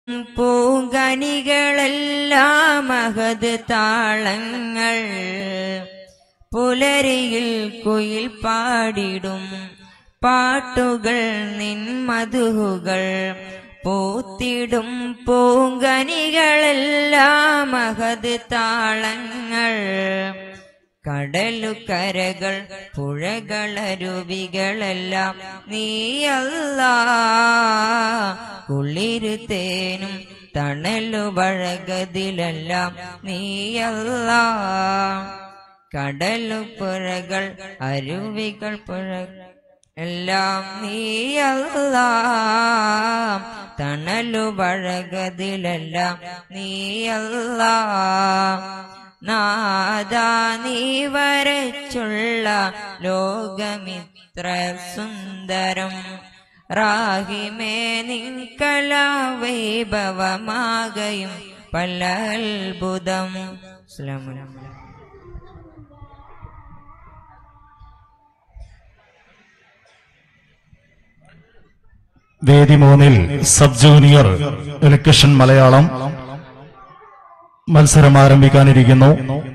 പൂങ്കനികളെല്ലാം മഹത് താളങ്ങൾ പുലരിയിൽ കുയിൽ പാടിടും പാട്ടുകൾ നിൻ മധുകൾ പൂത്തിടും പൂങ്കനികളെല്ലാം മഹത് താളങ്ങൾ കടലുകരകൾ പുഴകളരുവികളെല്ലാം നീയല്ല കുളിര് തേനും തണലു വഴകതിലെല്ലാം നീയല്ല കടലുപുഴകൾ അരുവികൾ പുഴ എല്ലാം നീയല്ല തണലു വഴകതിലെല്ലാം നീയല്ല നാദാ നീ വരച്ചുള്ള ലോകമിത്ര സുന്ദരം റാഹിമേ നിങ്കല വൈഭവമാകയും പല അത്ഭുതം അസ്സലാമു അലൈക്കും. വേദി മൂന്നിൽ സബ് ജൂനിയർ ഇലക്ഷൻ മലയാളം മത്സരം ആരംഭിക്കാനിരിക്കുന്നു